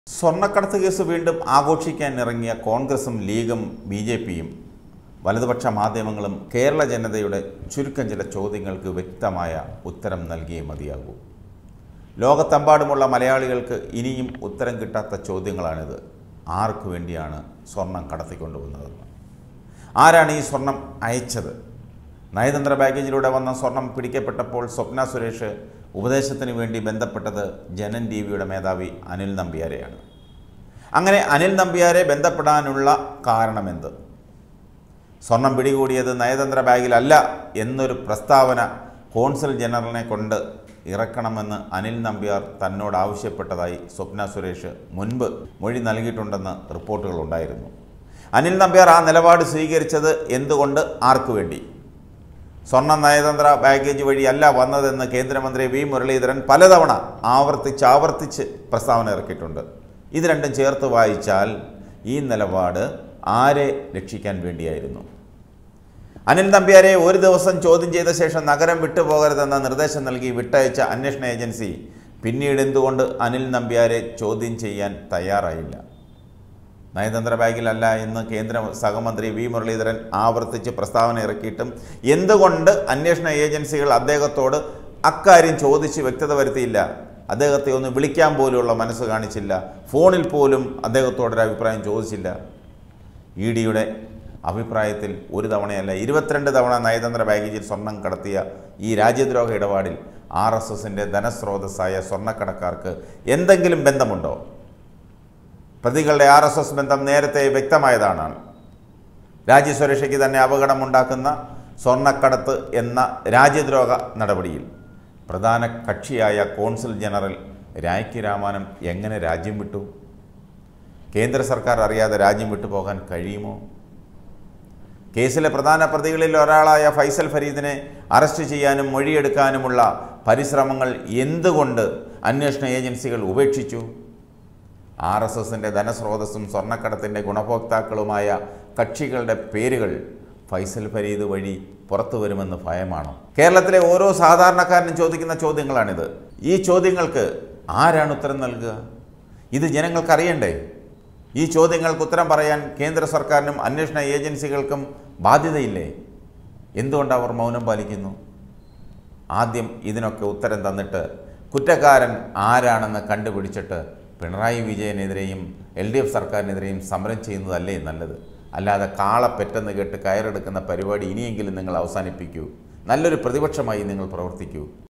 സ്വർണ്ണക്കടത്ത് കേസ് വീണ്ടും ആഘോഷിക്കാൻ ഇറങ്ങിയ കോൺഗ്രസും ലീഗും ബി ജെ പിയും വലതുപക്ഷ മാധ്യമങ്ങളും കേരള ജനതയുടെ ചുരുക്കം ചില ചോദ്യങ്ങൾക്ക് വ്യക്തമായ ഉത്തരം നൽകിയേ മതിയാകൂ ലോകത്തെമ്പാടുമുള്ള മലയാളികൾക്ക് ഇനിയും ഉത്തരം കിട്ടാത്ത ചോദ്യങ്ങളാണിത് ആർക്കു വേണ്ടിയാണ് സ്വർണം കടത്തിക്കൊണ്ടുവന്നതെന്ന് ആരാണ് ഈ സ്വർണം അയച്ചത് നയതന്ത്ര ബാഗേജിലൂടെ വന്ന സ്വർണം പിടിക്കപ്പെട്ടപ്പോൾ സ്വപ്ന സുരേഷ് ഉപദേശത്തിന് വേണ്ടി ബന്ധപ്പെട്ടത് ജനൻ ടി വിയുടെ മേധാവി അനിൽ നമ്പ്യാരെയാണ് അങ്ങനെ അനിൽ നമ്പ്യാരെ ബന്ധപ്പെടാനുള്ള കാരണമെന്ത് സ്വർണം പിടികൂടിയത് നയതന്ത്ര ബാഗിലല്ല എന്നൊരു പ്രസ്താവന കോൺസൽ ജനറലിനെ കൊണ്ട് ഇറക്കണമെന്ന് അനിൽ നമ്പ്യാർ തന്നോട് ആവശ്യപ്പെട്ടതായി സ്വപ്ന സുരേഷ് മുൻപ് മൊഴി നൽകിയിട്ടുണ്ടെന്ന് റിപ്പോർട്ടുകളുണ്ടായിരുന്നു അനിൽ നമ്പ്യാർ ആ നിലപാട് സ്വീകരിച്ചത് എന്തുകൊണ്ട് ആർക്കു വേണ്ടി സ്വർണ്ണ നയതന്ത്ര ബാഗേജ് വഴിയല്ല വന്നതെന്ന് കേന്ദ്രമന്ത്രി വി മുരളീധരൻ പലതവണ ആവർത്തിച്ച് ആവർത്തിച്ച് പ്രസ്താവന ഇറക്കിയിട്ടുണ്ട് ഇത് രണ്ടും ചേർത്ത് വായിച്ചാൽ ഈ നിലപാട് ആരെ രക്ഷിക്കാൻ വേണ്ടിയായിരുന്നു അനിൽ നമ്പ്യാരെ ഒരു ദിവസം ചോദ്യം ചെയ്ത ശേഷം നഗരം വിട്ടുപോകരുതെന്ന നിർദ്ദേശം നൽകി വിട്ടയച്ച അന്വേഷണ ഏജൻസി പിന്നീട് എന്തുകൊണ്ട് അനിൽ നമ്പ്യാരെ ചോദ്യം ചെയ്യാൻ തയ്യാറായില്ല നയതന്ത്ര ബാഗിലല്ല എന്ന് കേന്ദ്ര സഹമന്ത്രി വി മുരളീധരൻ ആവർത്തിച്ച് പ്രസ്താവന ഇറക്കിയിട്ടും എന്തുകൊണ്ട് അന്വേഷണ ഏജൻസികൾ അദ്ദേഹത്തോട് അക്കാര്യം ചോദിച്ച് വ്യക്തത വരുത്തിയില്ല അദ്ദേഹത്തെ ഒന്ന് വിളിക്കാൻ പോലുള്ള മനസ്സ് കാണിച്ചില്ല ഫോണിൽ പോലും അദ്ദേഹത്തോടൊരു അഭിപ്രായം ചോദിച്ചില്ല ഇ ഡിയുടെ അഭിപ്രായത്തിൽ ഒരു തവണയല്ല ഇരുപത്തിരണ്ട് തവണ നയതന്ത്ര ബാഗേജിൽ സ്വർണം കടത്തിയ ഈ രാജ്യദ്രോഹ ഇടപാടിൽ ആർ എസ് എസിൻ്റെ ധനസ്രോതസ്സായ സ്വർണ്ണക്കടക്കാർക്ക് എന്തെങ്കിലും ബന്ധമുണ്ടോ പ്രതികളുടെ ആർ എസ് എസ് ബന്ധം നേരത്തെ വ്യക്തമായതാണ് രാജ്യസുരക്ഷയ്ക്ക് തന്നെ അപകടമുണ്ടാക്കുന്ന സ്വർണ്ണക്കടത്ത് എന്ന രാജ്യദ്രോഹ നടപടിയിൽ പ്രധാന കക്ഷിയായ കോൺസുൽ ജനറൽ രായ്ക്ക് രാമാനം എങ്ങനെ രാജ്യം വിട്ടു കേന്ദ്ര സർക്കാർ അറിയാതെ രാജ്യം വിട്ടുപോകാൻ കഴിയുമോ കേസിലെ പ്രധാന പ്രതികളിൽ ഒരാളായ ഫൈസൽ ഫരീദിനെ അറസ്റ്റ് ചെയ്യാനും മൊഴിയെടുക്കാനുമുള്ള പരിശ്രമങ്ങൾ എന്തുകൊണ്ട് അന്വേഷണ ഏജൻസികൾ ഉപേക്ഷിച്ചു ആർ എസ് എസിൻ്റെ ധനസ്രോതസ്സും സ്വർണ്ണക്കടത്തിൻ്റെ ഗുണഭോക്താക്കളുമായ കക്ഷികളുടെ പേരുകൾ ഫൈസൽ ഫരീദ് വഴി പുറത്തു വരുമെന്ന് ഭയമാണോ കേരളത്തിലെ ഓരോ സാധാരണക്കാരനും ചോദിക്കുന്ന ചോദ്യങ്ങളാണിത് ഈ ചോദ്യങ്ങൾക്ക് ആരാണ് ഉത്തരം നൽകുക ഇത് ജനങ്ങൾക്കറിയണ്ടേ ഈ ചോദ്യങ്ങൾക്ക് ഉത്തരം പറയാൻ കേന്ദ്ര സർക്കാരിനും അന്വേഷണ ഏജൻസികൾക്കും ബാധ്യതയില്ലേ എന്തുകൊണ്ട് അവർ മൗനം പാലിക്കുന്നു ആദ്യം ഇതിനൊക്കെ ഉത്തരം തന്നിട്ട് കുറ്റക്കാരൻ ആരാണെന്ന് കണ്ടുപിടിച്ചിട്ട് പിണറായി വിജയനെതിരെയും എൽ ഡി എഫ് സർക്കാരിനെതിരെയും സമരം ചെയ്യുന്നതല്ലേ നല്ലത് അല്ലാതെ കാളപ്പെറ്റെന്ന് കേട്ട് കയറെടുക്കുന്ന പരിപാടി ഇനിയെങ്കിലും നിങ്ങൾ അവസാനിപ്പിക്കൂ നല്ലൊരു പ്രതിപക്ഷമായി നിങ്ങൾ പ്രവർത്തിക്കൂ